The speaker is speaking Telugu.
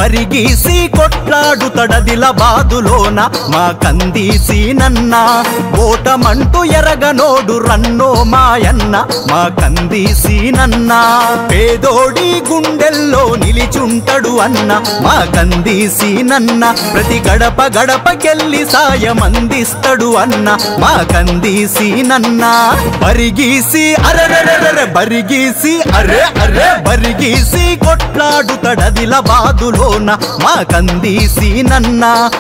బరిగీసి కొట్లాడుతడదిల బాదులోన మా కందీసి నన్న ఓటమంటూ ఎరగనోడు రన్నో మాయన్న మా కందీసి నన్న పేదోడి గుండెల్లో నిలిచుంటడు అన్న మా కందీసి నన్న ప్రతి గడప గడపకెళ్ళి సాయం అందిస్తడు అన్న మా కందీసి నన్న బరిగీసి అరెరెరెరె బరిగీసి అరే అరే బరిగీసి కొట్లాడుతడదిల బాదులోన మా కందీసి నన్న